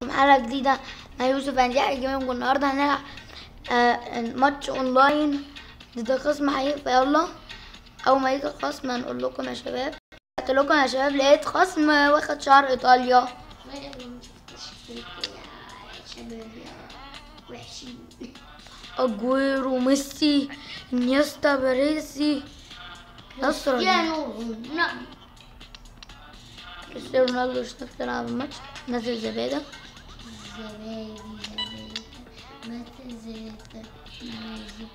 حلقة جديدة مع يوسف أنجاء جيمنج والنهاردة هنلعب آه، ماتش أونلاين ضد خصم حقيقي فيلا أول ما يجي الخصم هنقول لكم يا شباب قلت لكم يا شباب لقيت خصم واخد شعر إيطاليا ولا ما شفتش فيك يا شباب يا وحشين أجويرو ميسي انيستا باريسي نصر كريستيانو رونالدو كريستيانو رونالدو مش نفس تلعب الماتش نزل زبادة زبادي زبادي ما تزيد مازي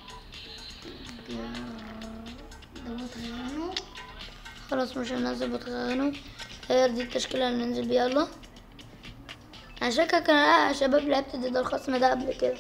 ده بطريقه خلاص مش هننزل بتغنوا هي دي التشكيلة اللي ننزل بيها يلا انا شاكك انا يا شباب لعبت ضد الخصم ده قبل كده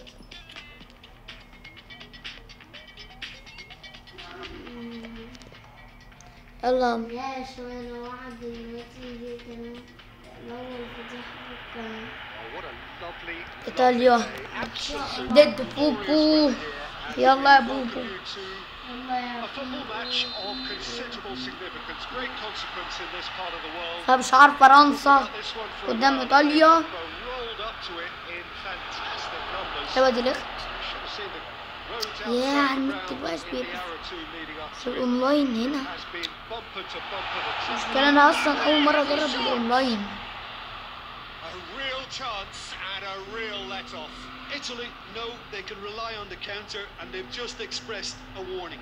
يلا لا شو انا واحد دلوقتي دي كان الاول فتح كان ايطاليا ضد بوبو يلا يا بوبو والله يا A football match of considerable significance, great consequence in this part of the world. فبشعار فرنسا This one from قدام ايطاليا rolled up to it in fantastic numbers. حلوة دي لخت Should have seen the roads يا outside the عم ground متبقاش in the بيبقى hour or two leading up في to it الاونلاين هنا has been bumper to bumper. The المشكلة انا اصلا اول مرة اجرب الاونلاين A real chance and a real let off. Italy know they can rely on the counter and they've just expressed a warning.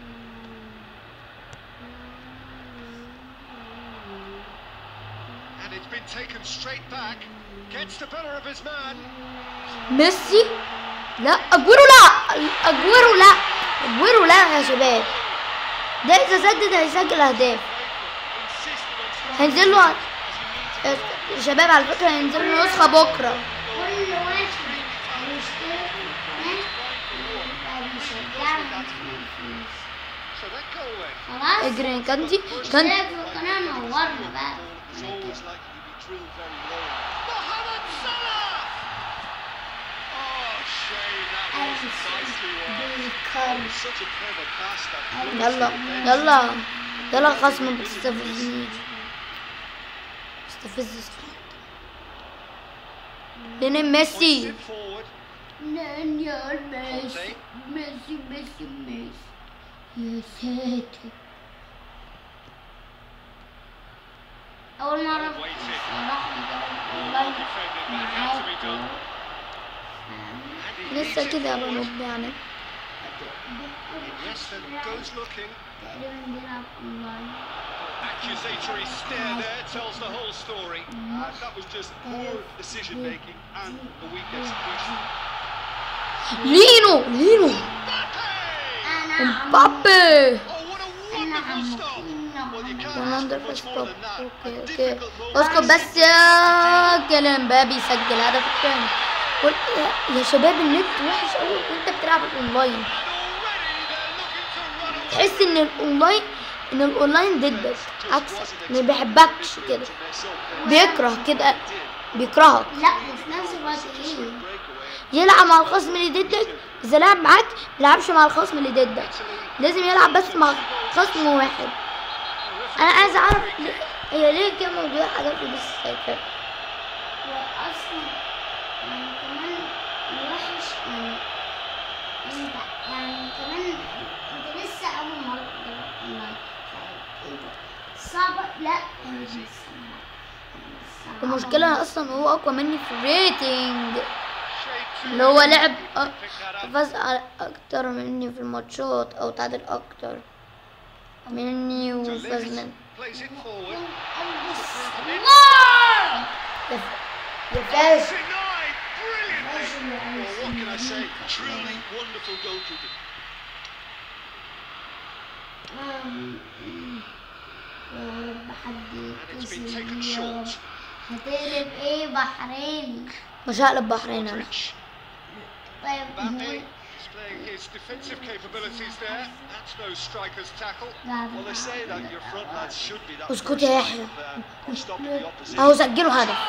And it's been taken straight back. Gets the better of his man. ميسي لا اجويرو لا اجويرو لا اجويرو لا يا شباب ده اذا سدد هيسجل اهداف Insisted on هينزل له يا شباب على فكرة هينزل له نسخة بكرة كل واحد هيشترك يبقى بيشجعنا فلوس So that goal then. خلاص اجري كاندي كان اشترك في القناة نورنا بقى It's always likely to be drilled very low. Mohamed Salah! Oh, shame that wasn't nicely won. It was such a clever pass that يلا يلا يلا خصم ما بتستفزنيش استفز لين ميسي it forward. نان يا ميسي ميسي ميسي ميسي يا ساتر أول مرة في صلاح يجرب أونلاين معاكم لسه كده يا بنوب يعني Iniesta goes looking. تقريبا بيلعب أونلاين Accusatory stare there tells the whole story. And that was just poor decision making and a weak execution. لينو لينو Mbappe! أنا مبابي Oh, what a أنا wonderful عم stop! Well, you can't ask رونالدو for much more ستوب than that. اوكي A اوكي difficult moment. اسكت بس يا كيليان مبابي يسجل هدف الثاني قول يا شباب النت وحش قوي وانت بتلعب الاونلاين And already they're looking to run away. تحس ان الاونلاين ان الاونلاين ضدك عكسك ما بيحبكش كده To mess up. بيكره كده بيكرهك لا وفي نفس الوقت إيه Breakaway. يلعب مع الخصم اللي ضدك اذا لعب معاك ميلعبش مع الخصم اللي ضدك لازم يلعب بس مع خصم واحد انا عايز اعرف ليه- هي ليه كده موجوده حاجات في بس سايكل واصلا يعني كمان الوحش يعني انت يعني كمان انت لسه اول مره تجرب اونلاين فانت صعبه لا هي مش صعبة. صعبة. المشكله اصلا هو اقوى مني في الريتنج Shade اللي هو لعب أ- pick that up. فاز على- اكتر مني في الماتشات او تعادل اكتر مني To وفاز lift. من Plays it forward. واو! يفاز Denied brilliantly. Well, what can I say? Truly wonderful goalkeeping. أم، يا رب حد And it's been يتصل taken بيا يا رب. short. هتقلب ايه بحرين مش هقلب بحرين انا Modric. طيب Mbappe displaying his defensive capabilities there. That's no striker's tackle. Well, they say that your front lads should be that اسكت first يا line يحيى. of, uh, stopping the opposition. اهو سجلوا هدف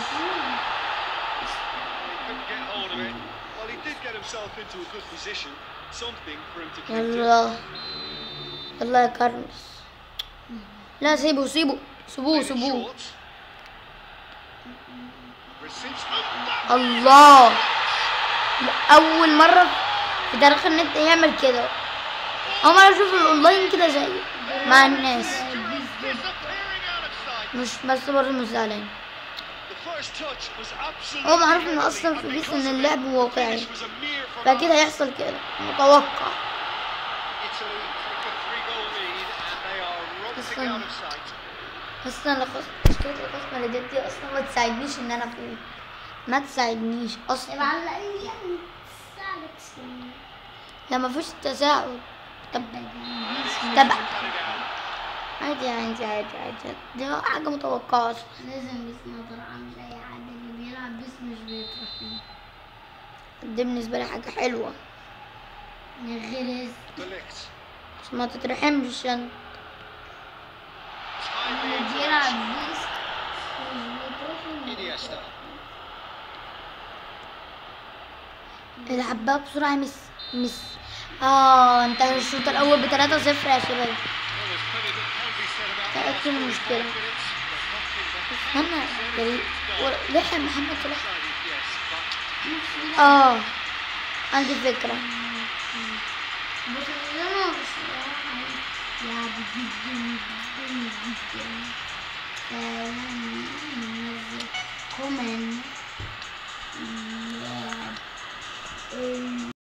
He couldn't get hold of it. Well, he did get himself into a good position. Something for him to cling to. يلا يلا يا كارلوس لا سيبوا سيبوا سيبوه Played it سيبوه short. Receives. Oh, that الله اول مره في تاريخ النت يعمل كده اول مره اشوف الاونلاين كده زي مع الناس Disappearing out of sight. مش بس برضه مش زعلان The first touch was absolutely هو معروف ان early, اصلا and في بيس because ان of it, اللعب the واقعي finish was a mere فاكيد formality. هيحصل كده متوقع Italy take a three-goal lead, and they are racing Listen. out of sight. اصلا الخصم مشكلة الخصم اللي ضدي اصلا ما تساعدنيش ان انا افوز ما تساعدنيش اصلا يبقى على الأقل يعني تساعدك شوية. لا ما فيش تساعد طب مش طب Cut it out. عادي عادي عادي عادي دي حاجة متوقعة اصلا لازم بيس نقدر عامل أي حد اللي بيلعب بيس مش بيترحم دي بالنسبة لي حاجة حلوة من غير اسم Delict. عشان ما تترحمش انت Timely اللي intervention. بيلعب بيس مش بيترحم Iniesta. العب بقى بسرعة مس مس اه انت الشوط الاول بتلاتة صفر يا شباب Well, there's plenty that can be said about the تأكد last المشكلة 45 minutes, but nothing that استنى جريء لحق محمد صلاح decided, yes, but اه عندي فكرة بس انا مش لعب جدا جدا جدا فيعني ننزل كومنت